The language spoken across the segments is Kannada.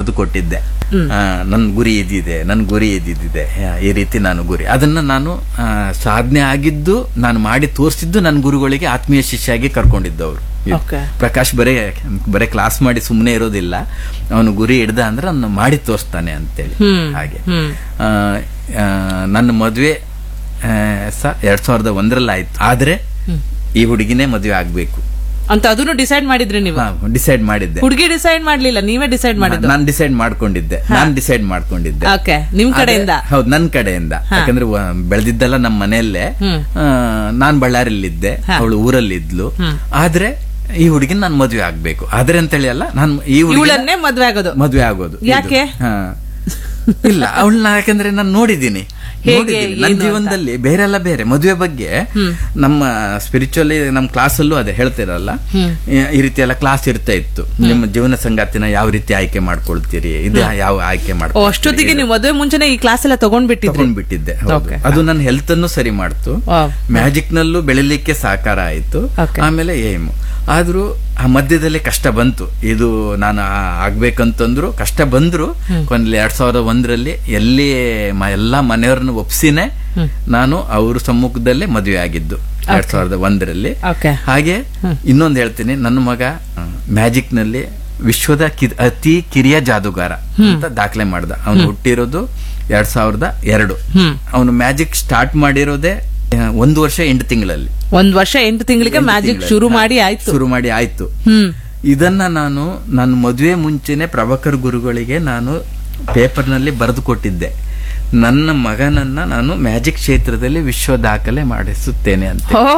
ಬರೆದು ಕೊಟ್ಟಿದ್ದೆ ಆ, ನನ್ನ ಗುರಿ ಇದಿದೆ ನನ್ನ ಗುರಿ ಇದಿದೆ ಆ, ಈ ರೀತಿ ನಾನು ಗುರಿ ಅದನ್ನ ನಾನು ಆ, ಸಾಧನೆ ಆಗಿದ್ದು ನಾನು ಮಾಡಿ ತೋರಿಸಿದ್ದು ನನ್ನ ಗುರುಗಳಿಗೆ ಆತ್ಮೀಯ ಶಿಷ್ಯಾಗಿ ಕರ್ಕೊಂಡಿದ್ದವರು ಇದು. Okay. ಪ್ರಕಾಶ್ ಬರೇ ಬರೇ ಕ್ಲಾಸ್ ಮಾಡಿ ಸುಮ್ಮನೆ ಇರೋದಿಲ್ಲ ಅವನು ಗುರಿ ಹಿಡ್ದ ಅಂದ್ರೆ ಅವನು ಮಾಡಿ ತೋರಿಸ್ತಾನೆ ಅಂತೇಳಿ ಹ್ಮ್. ಹಾಗೆ ಹ್ಮ್. ಆ, ಆ, ನನ್ನ ಮದುವೆ ಸಹ ಎರಡ್ ಸಾವಿರದ ಒಂದರಲ್ಲಿ ಆಯ್ತು ಆದ್ರೆ ಈ ಹುಡುಗಿನೇ ಮದುವೆ ಆಗ್ಬೇಕು ಅಂತ ಅದನ್ನು ಡಿಸೈಡ್ ಮಾಡಿದ್ರಿ ನೀವು ಡಿಸೈಡ್ ಮಾಡಿದ್ದೆ ಹುಡುಗಿ ಡಿಸೈಡ್ ಮಾಡ್ಲಿಲ್ಲ ನೀವೇ ಡಿಸೈಡ್ ಮಾಡಿದ್ದು ನಾನು ಡಿಸೈಡ್ ಮಾಡ್ಕೊಂಡಿದ್ದೆ ನಾನು ಡಿಸೈಡ್ ಮಾಡ್ಕೊಂಡಿದ್ದೆ ಓಕೆ ನಿಮ್ ಕಡೆಯಿಂದ ಆದ್ರೆ- ಹೌದು ನನ್ನ ಕಡೆಯಿಂದ ಯಾಕಂದ್ರೆ ವ- ಬೆಳೆದಿದ್ದೆಲ್ಲ ನಮ್ಮ ಮನೆಯಲ್ಲೇ ಹ್ಮ್. ಆ, ನಾನ್ ಬಳ್ಳಾರಿಲಿದ್ದೆ ಅವಳು ಊರಲ್ಲಿದ್ಲು ಆದ್ರೆ ಈ ಹುಡುಗಿನ ನಾನು ಮದುವೆ ಆಗ್ಬೇಕು ಆದ್ರೆ ಅಂತೇಳಿ ಅಲ್ಲ ನಾನು ಈ ಹುಡುಗಿ ಇವಳನ್ನೇ ಮದ್ವೆ ಆಗೋದು ಮದುವೆ ಆಗೋದು ಇದು. ಯಾಕೆ? ಹಾ. ಇಲ್ಲ ಅವಳನ್ನ ಯಾಕಂದ್ರೆ ನಾನು ನೋಡಿದ್ದೀನಿ ಹೇಗೆ, ನೋಡಿದ್ದೀನಿ. ನನ್ನ ಏನು ಅಂತ? ಜೀವನದಲ್ಲಿ ಬೇರೆಲ್ಲ ಬೇರೆ ಮದುವೆ ಬಗ್ಗೆ ನಮ್ಮ ಸ್ಪಿರಿಚುವಲಿ ನಮ್ಮ ಕ್ಲಾಸಲ್ಲೂ ಅದೇ ಹೇಳ್ತಿರಲ್ಲ ಈ- ಈ ರೀತಿ ಎಲ್ಲ ಕ್ಲಾಸ್ ಇರ್ತಾ ಇತ್ತು ನಿಮ್ಮ ಜೀವನ ಸಂಗಾತಿನ ಯಾವ ರೀತಿ ಆಯ್ಕೆ ಮಾಡ್ಕೊಳ್ತೀರಿ ಇದು ಯಾವ ಆಯ್ಕೆ ಓ ಮಾಡ್ಕೊಳ್ತೀರಿ ಅಷ್ಟೊತ್ತಿಗೆ ನೀವು ಮದುವೆ ಮುಂಚೆನೆ ಈ ಕ್ಲಾಸ್ ಎಲ್ಲ ತಗೊಂಡ್ಬಿಟ್ಟಿದ್ರಿ ತಗೊಂಡ್ಬಿಟ್ಟಿದ್ದೆ ಹೌದು. Okay. ಅದು ನನ್ನ ಹೆಲ್ತ್ ಅನ್ನು ಸರಿ ಮಾಡ್ತು ವಾವ್. ಮ್ಯಾಜಿಕ್ ನಲ್ಲೂ ಬೆಳಿಲಿಕ್ಕೆ ಸಹಕಾರ ಆಯ್ತು Okay. ಆಮೇಲೆ ಏಮ್ ಆದ್ರೂ ಆ ಮಧ್ಯದಲ್ಲಿ ಕಷ್ಟ ಬಂತು ಇದು ನಾನು ಆ- ಆಗ್ಬೇಕಂತಂದ್ರು ಕಷ್ಟ ಬಂದ್ರು ಕೊನೆಯಲ್ಲಿ ಎರಡ್ ಸಾವಿರದ ಒಂದರಲ್ಲಿ ಎಲ್ಲಿ ಮ- ಎಲ್ಲಾ ಮನೆಯವ್ರನ್ನ ಒಪ್ಸಿನೇ ನಾನು ಅವ್ರ ಸಮ್ಮುಖದಲ್ಲೇ ಮದುವೆ ಆಗಿದ್ದು ಎರಡ್ ಸಾವಿರದ ಒಂದರಲ್ಲಿ ಓಕೆ ಹಾಗೆ ಇನ್ನೊಂದು ಹೇಳ್ತೀನಿ ನನ್ನ ಮಗ ಮ್ಯಾಜಿಕ್ ನಲ್ಲಿ ವಿಶ್ವದ ಕಿ- ಅತಿ ಕಿರಿಯ ಜಾದುಗಾರ ಅಂತ ದಾಖಲೆ ಮಾಡ್ದ ಅವನು ಹುಟ್ಟಿರೋದು ಎರಡ್ ಸಾವಿರದ ಎರಡು ಅವನು ಮ್ಯಾಜಿಕ್ ಸ್ಟಾರ್ಟ್ ಮಾಡಿರೋದೇ ಆ, ಒಂದು ವರ್ಷ ಎಂಟು ತಿಂಗಳಲ್ಲಿ ಒಂದ್ ವರ್ಷ ಎಂಟು ತಿಂಗಳಿಗೆ ಎಂಟು ಮ್ಯಾಜಿಕ್ ತಿಂಗಳಲ್ಲಿ. ಶುರು ಹಾ, ಮಾಡಿ ಆಯ್ತು ಶುರು ಮಾಡಿ ಆಯ್ತು ಹ್ಮ್ ಇದನ್ನ ನಾನು ನನ್ನ ಮದುವೆ ಮುಂಚೆನೆ ಪ್ರಭಾಕರ್ ಗುರುಗಳಿಗೆ ನಾನು ಪೇಪರ್ನಲ್ಲಿ ಬರೆದು ಕೊಟ್ಟಿದ್ದೆ ನನ್ನ ಮಗನನ್ನ ನಾನು ಮ್ಯಾಜಿಕ್ ಕ್ಷೇತ್ರದಲ್ಲಿ ವಿಶ್ವ ದಾಖಲೆ ಮಾಡಿಸುತ್ತೇನೆ ಅಂತ ಓ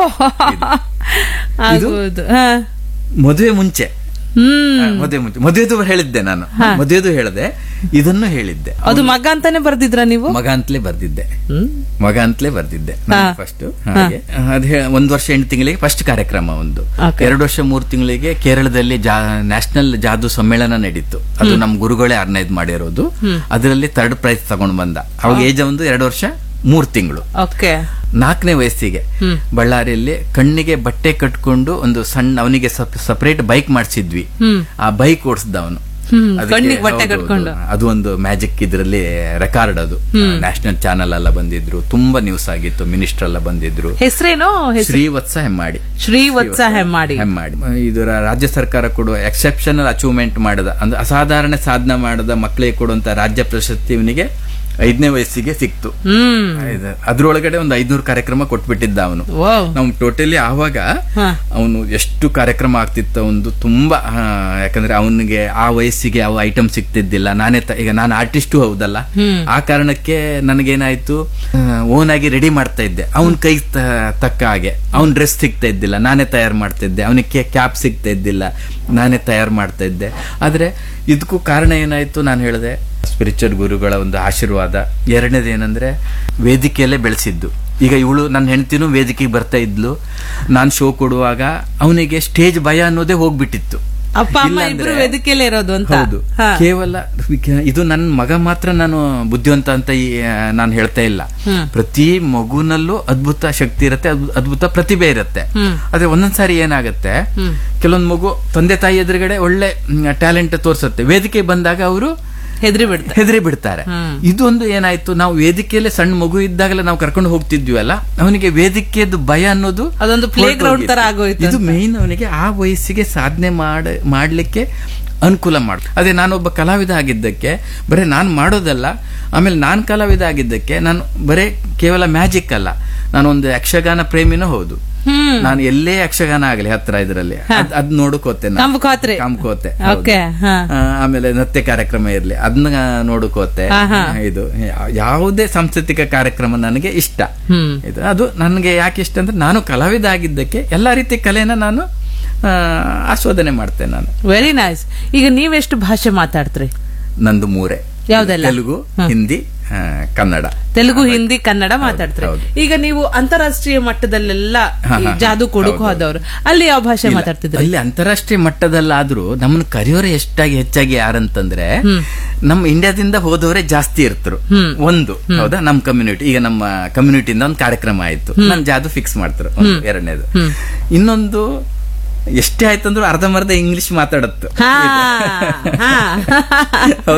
ಆಗುವುದು ಹಾ. ಮದುವೆ ಮುಂಚೆ ಹ್ಮ್ ಆ, ಮದುವೆ ಮುಂಚೆ ಮದುವೆದು ಹೇಳಿದ್ದೆ ನಾನು ಮದುವೆದು ಹೇಳಿದೆ ಇದನ್ನು ಹೇಳಿದ್ದೆ ಅದು ಮಗ ಅಂತಾನೆ ಬರ್ದಿದ್ರ ನೀವು ಮಗ ಅಂತಲೇ ಬರ್ದಿದ್ದೆ ಹ್ಮ್ ಮಗ ಅಂತಲೇ ಬರ್ದಿದ್ದೆ ಹಾ. ಫಸ್ಟ್ ಹಾಗೆ ಅದ್ ಹೇ- ಒಂದ್ ವರ್ಷ ಎಂಟು ತಿಂಗಳಿಗೆ ಫಸ್ಟ್ ಕಾರ್ಯಕ್ರಮ ಒಂದು Okay. ಎರಡು ವರ್ಷ ಮೂರು ತಿಂಗಳಿಗೆ ಕೇರಳದಲ್ಲಿ ನ್ಯಾಷನಲ್ ಜಾದು ಸಮ್ಮೇಳನ ನಡೀತು ಅದು ನಮ್ ಗುರುಗಳೇ ಆರ್ಗನೈಸ್ ಮಾಡಿರೋದು ಅದರಲ್ಲಿ ಥರ್ಡ್ ಪ್ರೈಸ್ ತಗೊಂಡ್ ಬಂದ ಅವಾಗ ಏಜ್ ಒಂದು ಎರಡು ವರ್ಷ ಮೂರ್ ತಿಂಗಳು ಓಕೆ ನಾಲ್ಕನೇ ವಯಸ್ಸಿಗೆ ಬಳ್ಳಾರಿಯಲ್ಲಿ ಕಣ್ಣಿಗೆ ಬಟ್ಟೆ ಕಟ್ಕೊಂಡು ಒಂದು ಸಣ್ಣ ಅವನಿಗೆ ಸಪರೇಟ್ ಬೈಕ್ ಮಾಡಿಸಿದ್ವಿ ಹ್ಮ್ ಆ ಬೈಕ್ ಓಡಿಸ್ದ ಅವನು ಹ್ಮ್, ಅದಕ್ಕೆ- ಕಣ್ಣಿಗೆ ಬಟ್ಟೆ ಹೌದು, ಹೌದು. ಕಟ್ಕೊಂಡು. ಅದು ಒಂದು ಮ್ಯಾಜಿಕ್ ಇದ್ರಲ್ಲಿ ರೆಕಾರ್ಡ್ ಅದು ನ್ಯಾಷನಲ್ ಚಾನೆಲ್ ಎಲ್ಲ ಬಂದಿದ್ರು ತುಂಬಾ ನ್ಯೂಸ್ ಆಗಿತ್ತು ಮಿನಿಸ್ಟರ್ ಎಲ್ಲ ಬಂದಿದ್ರು ಹೆಸರೇನೋ ಹೆಸರು ಶ್ರೀವತ್ಸ ಹೆಮ್ಮಾಡಿ ಶ್ರೀವತ್ಸ ಹೆಮ್ಮಾಡಿ ಹೆಮ್ಮಾಡಿ ಇದು ರಾ- ರಾಜ್ಯ ಸರ್ಕಾರ ಕೊಡುವ ಎಕ್ಸೆಪ್ಷನಲ್ ಅಚೀವ್ಮೆಂಟ್ ಮಾಡದ ಅಂದ್ರೆ ಅಸಾಧಾರಣ ಸಾಧನೆ ಮಾಡದ ಮಕ್ಕಳಿಗೆ ಕೊಡುವಂತ ರಾಜ್ಯ ಪ್ರಶಸ್ತಿ ಇವನಿಗೆ ಐದನೇ ವಯಸ್ಸಿಗೆ ಸಿಕ್ತು ಹ್ಮ್ ಇದು- ಅದ್ರೊಳಗಡೆ ಒಂದು ಐದ್ನೂರು ಕಾರ್ಯಕ್ರಮ ಕೊಟ್ಬಿಟ್ಟಿದ್ದ ಅವನು ವಾವ್ ನಾವು ಟೋಟಲಿ ಆವಾಗ ಹಾ. ಅವನು ಎಷ್ಟು ಕಾರ್ಯಕ್ರಮ ಆಗ್ತಿತ್ತು ಒಂದು ತುಂಬಾ ಆ, ಯಾಕಂದ್ರೆ ಅವನಿಗೆ ಆ ವಯಸ್ಸಿಗೆ ಅವ ಐಟಮ್ ಸಿಗ್ತಿದ್ದಿಲ್ಲ ನಾನೇ ತ- ಈಗ ನಾನು ಆರ್ಟಿಸ್ಟು ಹೌದಲ್ಲ ಆ ಕಾರಣಕ್ಕೆ ನನಗೇನಾಯ್ತು ಓನ್ ಆಗಿ ರೆಡಿ ಮಾಡ್ತಾ ಇದ್ದೆ ಅವನ ಕೈ ತ- ತಕ್ಕ ಹಾಗೆ ಅವನ್ ಡ್ರೆಸ್ ಸಿಗ್ತಾ ಇದ್ದಿಲ್ಲ ನಾನೇ ತಯಾರು ಮಾಡ್ತಾ ಇದ್ದೆ ಅವನಿಗೆ ಕ್ಯಾಪ್ ಸಿಗ್ತಾ ಇದ್ದಿಲ್ಲ ನಾನೇ ತಯಾರು ಮಾಡ್ತಾ ಇದ್ದೆ ಆದ್ರೆ ಇದಕ್ಕೂ ಕಾರಣ ಏನಾಯ್ತು ನಾನು ಹೇಳಿದೆ ಸ್ಪಿರಿಚುವಲ್ ಗುರುಗಳ ಒಂದು ಆಶೀರ್ವಾದ ಎರಡನೇದು ಏನಂದ್ರೆ ವೇದಿಕೆಯಲ್ಲೇ ಬೆಳೆಸಿದ್ದು ಈಗ ಇವಳು ನನ್ನ ಹೆಂಡತಿನೂ ವೇದಿಕೆಗೆ ಬರ್ತಾ ಇದ್ಲು ನಾನು ಶೋ ಕೊಡುವಾಗ ಅವನಿಗೆ ಸ್ಟೇಜ್ ಭಯ ಅನ್ನೋದೇ ಹೋಗ್ಬಿಟ್ಟಿತ್ತು ಅಪ್ಪ ಅಮ್ಮ ಇಲ್ಲ ಇಬ್ರು ಅಂದ್ರೆ- ವೇದಿಕೆಯಲ್ಲಿ ಇರೋದು ಅಂತ ಹೌದು ಹಾ. ಕೇವಲ ಇದು ನನ್ನ ಮಗ ಮಾತ್ರ ನಾನು ಬುದ್ಧಿವಂತ ಅಂತ ಈ, ಆ, ನಾನು ಹೇಳ್ತಾ ಇಲ್ಲ ಪ್ರತಿ ಮಗುನಲ್ಲೂ ಅದ್ಭುತ ಶಕ್ತಿ ಇರುತ್ತೆ ಅದ್ಭು- ಅದ್ಭುತ ಪ್ರತಿಭೆ ಇರುತ್ತೆ ಆದ್ರೆ ಒಂದೊಂದ್ಸಾರಿ ಏನಾಗುತ್ತೆ ಕೆಲವೊಂದ್ ಮಗು ತಂದೆ ತಾಯಿ ಎದುರುಗಡೆ ಒಳ್ಳೆ ಟ್ಯಾಲೆಂಟ್ ತೋರ್ಸುತ್ತೆ ವೇದಿಕೆ ಬಂದಾಗ ಅವರು ಹೆದರಿ ಬಿಡ್ತಾರೆ ಹೆದರಿ ಬಿಡ್ತಾರೆ ಇದೊಂದು ಏನಾಯ್ತು ನಾವು ವೇದಿಕೆಯಲ್ಲಿ ಸಣ್ಣ ಮಗು ಇದ್ದಾಗಲೇ ನಾವು ಕರ್ಕೊಂಡು ಹೋಗ್ತಿದ್ವಿವಲ್ಲ ಅವನಿಗೆ ವೇದಿಕೆಯದ್ದು ಭಯ ಅನ್ನೋದು ಅದೊಂದು playground ಹೊರ್ಟೋಗಿತ್ತು. ತರ ಆಗೋಯ್ತು ಇದು ಮೇನ್ ಅವನಿಗೆ ಆ ವಯಸ್ಸಿಗೆ ಸಾಧನೆ ಮಾಡ ಮಾಡ್ಲಿಕ್ಕೆ ಅನುಕೂಲ ಮಾಡ ಅದೇ ನಾನೊಬ್ಬ ಕಲಾವಿದ ಆಗಿದ್ದಕ್ಕೆ ಬರೀ ನಾನು ಮಾಡೋದಲ್ಲ ಆಮೇಲೆ ನಾನು ಕಲಾವಿದ ಆಗಿದ್ದಕ್ಕೆ ನಾನು ಬರೇ ಕೇವಲ ಮ್ಯಾಜಿಕ್ ಅಲ್ಲ ನಾನೊಂದು ಯಕ್ಷಗಾನ ಪ್ರೇಮಿನೂ ಹೌದು ಹ್ಮ್ ನಾನು ಎಲ್ಲೇ ಯಕ್ಷಗಾನ ಆಗಲಿ ಹತ್ರ ಇದರಲ್ಲಿ ಅದ್- ಅದ್ ನೋಡಕೋತೆ ನಾನು. ಕಂಬಕೋತ್ರಿ ಕಾಮ್ಕೋತೆ ಹೌದು. ಓಕೆ ಹಾ ಆ, ಆಮೇಲೆ ನೃತ್ಯ ಕಾರ್ಯಕ್ರಮ ಇರ್ಲಿ ಅದನ್ನ ನೋಡಕೋತೆ ಆಹಾ. ಇದು ಯಾ- ಯಾವುದೇ ಸಾಂಸ್ಕೃತಿಕ ಕಾರ್ಯಕ್ರಮ ನನಗೆ ಇಷ್ಟ ಹ್ಮ್ ಇದು ಅದು ನನಗೆ ಯಾಕೆ ಇಷ್ಟ ಅಂದ್ರೆ ನಾನು ಕಲಾವಿದ ಆಗಿದ್ದಕ್ಕೆ ಎಲ್ಲಾ ರೀತಿ ಕಲೆನ ನಾನು ಆ, ಆಸ್ವಾದನೆ ಮಾಡ್ತೇನೆ ನಾನು ವೆರಿ ನೈಸ್ ಈಗ ನೀವೆಷ್ಟು ಭಾಷೆ ಮಾತಾಡ್ತೀರಿ ನಂದು ಮೂರೇ ಯಾವ್ದೆಲ್ಲ? ತೆಲುಗು ಹಿಂದಿ ಆ, ಕನ್ನಡ ತೆಲುಗು ಹಿಂದಿ ಕನ್ನಡ ಮಾತಾಡ್ತೀರಿ ಹೌದು. ಈಗ ನೀವು ಅಂತಾರಾಷ್ಟ್ರೀಯ ಮಟ್ಟದಲ್ಲೆಲ್ಲ ಹಾ, ಈ ಹಾ, ಜಾದು ಕೊಡುಕು ಹೌದು. ಹೋದವರು ಅಲ್ಲಿ ಯಾವ ಭಾಷೆ ಇಲ್ಲ, ಮಾತಾಡ್ತಿದ್ರಿ ಅಲ್ಲಿ ಅಂತಾರಾಷ್ಟ್ರೀಯ ಮಟ್ಟದಲ್ಲಾದ್ರೂ ನಮ್ಮನ್ನ ಕರೆಯೋರೆ ಎಷ್ಟಾಗಿ ಹೆಚ್ಚಾಗಿ ಯಾರಂತಂದ್ರೆ ನಮ್ಮ ಇಂಡಿಯಾದಿಂದ ಹೋದವರೇ ಜಾಸ್ತಿ ಇರ್ತರು ಒಂದು ಹೌದಾ ನಮ್ಮ ಕಮ್ಯುನಿಟಿ ಈಗ ನಮ್ಮ ಕಮ್ಯುನಿಟಿಯಿಂದ ಒಂದು ಕಾರ್ಯಕ್ರಮ ಆಯ್ತು ನಾನು ಜಾದು ಫಿಕ್ಸ್ ಮಾಡ್ತಾರೆ ಒಂದು ಎರಡನೇದು ಇನ್ನೊಂದು ಎಷ್ಟೇ ಆಯ್ತಂದ್ರು ಅರ್ಧಂಬರ್ಧ ಇಂಗ್ಲಿಷ್ ಮಾತಾಡತ್ತು ಹಾ ಹಾ